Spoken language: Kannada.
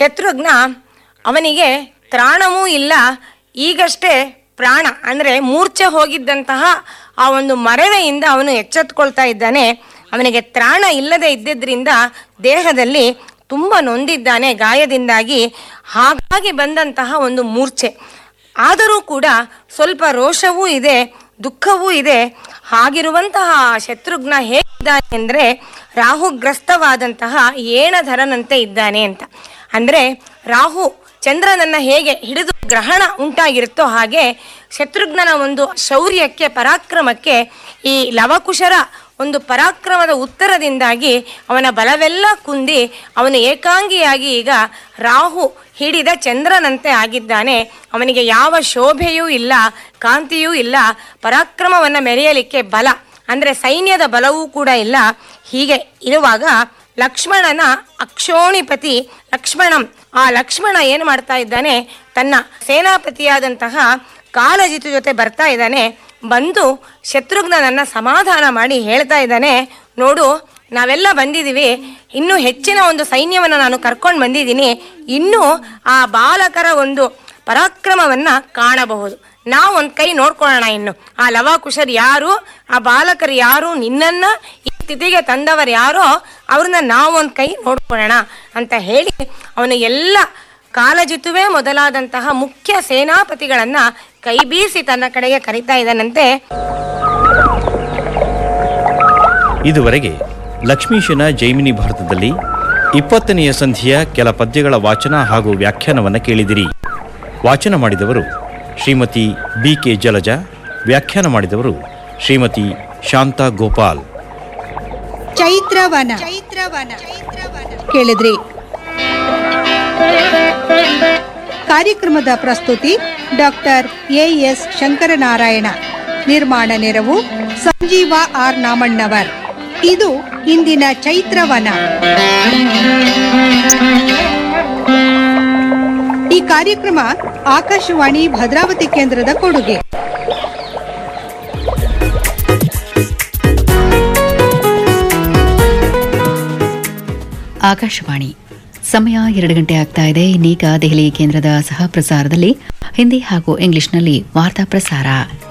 ಶತ್ರುಘ್ನ ಅವನಿಗೆ ತ್ರಾಣವೂ ಇಲ್ಲ ಈಗಷ್ಟೇ ಪ್ರಾಣ ಅಂದರೆ ಮೂರ್ಛೆ ಹೋಗಿದ್ದಂತಹ ಆ ಒಂದು ಮರವೆಯಿಂದ ಅವನು ಎಚ್ಚೆತ್ಕೊಳ್ತಾ ಇದ್ದಾನೆ ಅವನಿಗೆ ತ್ರಾಣ ಇಲ್ಲದೆ ಇದ್ದಿದ್ರಿಂದ ದೇಹದಲ್ಲಿ ತುಂಬ ನೊಂದಿದ್ದಾನೆ ಗಾಯದಿಂದಾಗಿ ಹಾಗಾಗಿ ಬಂದಂತಹ ಒಂದು ಮೂರ್ಛೆ ಆದರೂ ಕೂಡ ಸ್ವಲ್ಪ ರೋಷವೂ ಇದೆ ದುಃಖವೂ ಇದೆ ಹಾಗಿರುವಂತಹ ಶತ್ರುಘ್ನ ಹೇಗಿದ್ದಾನೆ ಅಂದರೆ ರಾಹುಗ್ರಸ್ತವಾದಂತಹ ಏಣಧರನಂತೆ ಇದ್ದಾನೆ ಅಂತ ಅಂದರೆ ರಾಹು ಚಂದ್ರನನ್ನ ಹೇಗೆ ಹಿಡಿದು ಗ್ರಹಣ ಉಂಟಾಗಿರುತ್ತೋ ಹಾಗೆ ಶತ್ರುಘ್ನನ ಒಂದು ಶೌರ್ಯಕ್ಕೆ ಪರಾಕ್ರಮಕ್ಕೆ ಈ ಲವಕುಶರ ಒಂದು ಪರಾಕ್ರಮದ ಉತ್ತರದಿಂದಾಗಿ ಅವನ ಬಲವೆಲ್ಲ ಕುಂದಿ ಅವನು ಏಕಾಂಗಿಯಾಗಿ ಈಗ ರಾಹು ಹಿಡಿದ ಚಂದ್ರನಂತೆ ಆಗಿದ್ದಾನೆ ಅವನಿಗೆ ಯಾವ ಶೋಭೆಯೂ ಇಲ್ಲ ಕಾಂತಿಯೂ ಇಲ್ಲ ಪರಾಕ್ರಮವನ್ನು ಮೆರೆಯಲಿಕ್ಕೆ ಬಲ ಅಂದರೆ ಸೈನ್ಯದ ಬಲವೂ ಕೂಡ ಇಲ್ಲ ಹೀಗೆ ಇರುವಾಗ ಲಕ್ಷ್ಮಣನ ಅಕ್ಷೋಣಿಪತಿ ಲಕ್ಷ್ಮಣಂ ಆ ಲಕ್ಷ್ಮಣ ಏನು ಮಾಡ್ತಾ ಇದ್ದಾನೆ ತನ್ನ ಸೇನಾಪತಿಯಾದಂತಹ ಕಾಲಜಿತು ಜೊತೆ ಬರ್ತಾ ಇದ್ದಾನೆ ಬಂದು ಶತ್ರುಘ್ನನನ್ನ ಸಮಾಧಾನ ಮಾಡಿ ಹೇಳ್ತಾ ಇದ್ದಾನೆ ನೋಡು ನಾವೆಲ್ಲ ಬಂದಿದ್ದೀವಿ ಇನ್ನೂ ಹೆಚ್ಚಿನ ಒಂದು ಸೈನ್ಯವನ್ನು ನಾನು ಕರ್ಕೊಂಡು ಬಂದಿದ್ದೀನಿ ಇನ್ನೂ ಆ ಬಾಲಕರ ಒಂದು ಪರಾಕ್ರಮವನ್ನ ಕಾಣಬಹುದು ನಾವು ಒಂದು ಕೈ ನೋಡ್ಕೊಳ್ಳೋಣ ಇನ್ನು ಆ ಲವಾಕುಶರ್ ಯಾರು ಆ ಬಾಲಕರು ಯಾರು ನಿನ್ನನ್ನ ಈ ಸ್ಥಿತಿಗೆ ತಂದವರು ಯಾರೋ ಅವ್ರನ್ನ ನಾವು ಒಂದು ಕೈ ನೋಡ್ಕೊಳ್ಳೋಣ ಅಂತ ಹೇಳಿ ಅವನು ಎಲ್ಲ ಕಾಲಜಿತುವೆ ಮೊದಲಾದಂತಹ ಮುಖ್ಯ ಸೇನಾಪತಿಗಳನ್ನ ಕೈ ಬೀಸಿ ತನ್ನ ಕಡೆಗೆ ಕರೀತಾ ಇದ್ದಾನಂತೆ ಇದುವರೆಗೆ ಲಕ್ಷ್ಮೀಶನ ಜೈಮಿನಿ ಭಾರತದಲ್ಲಿ ಇಪ್ಪತ್ತನೆಯ ಸಂಧಿಯ ಕೆಲ ಪದ್ಯಗಳ ವಾಚನ ಹಾಗೂ ವ್ಯಾಖ್ಯಾನವನ್ನು ಕೇಳಿದಿರಿ ವಾಚನ ಮಾಡಿದವರು ಶ್ರೀಮತಿ ಬಿ ಕೆ ಜಲಜ ವ್ಯಾಖ್ಯಾನ ಮಾಡಿದವರು ಶ್ರೀಮತಿ ಶಾಂತಾ ಗೋಪಾಲ್ ಚೈತ್ರವನ ಚೈತ್ರವನ ಕೇಳಿದ್ರಿ ಕಾರ್ಯಕ್ರಮದ ಪ್ರಸ್ತುತಿ ಡಾಕ್ಟರ್ ಎ ಎಸ್ ಶಂಕರನಾರಾಯಣ ನಿರ್ಮಾಣ ನೆರವು ಸಂಜೀವ ಆರ್ ನಾಮಣ್ಣವರ್ ಇದು ಇಂದಿನ ಚೈತ್ರವನ ಈ ಕಾರ್ಯಕ್ರಮ ಆಕಾಶವಾಣಿ ಭದ್ರಾವತಿ ಕೇಂದ್ರದ ಕೊಡುಗೆ ಆಕಾಶವಾಣಿ ಸಮಯ ಎರಡು ಗಂಟೆ ಆಗ್ತಾ ಇದೆ ಇನ್ನೀಗ ದೆಹಲಿ ಕೇಂದ್ರದ ಸಹ ಪ್ರಸಾರದಲ್ಲಿ ಹಿಂದಿ ಹಾಗೂ ಇಂಗ್ಲಿಷ್ನಲ್ಲಿ ವಾರ್ತಾ ಪ್ರಸಾರ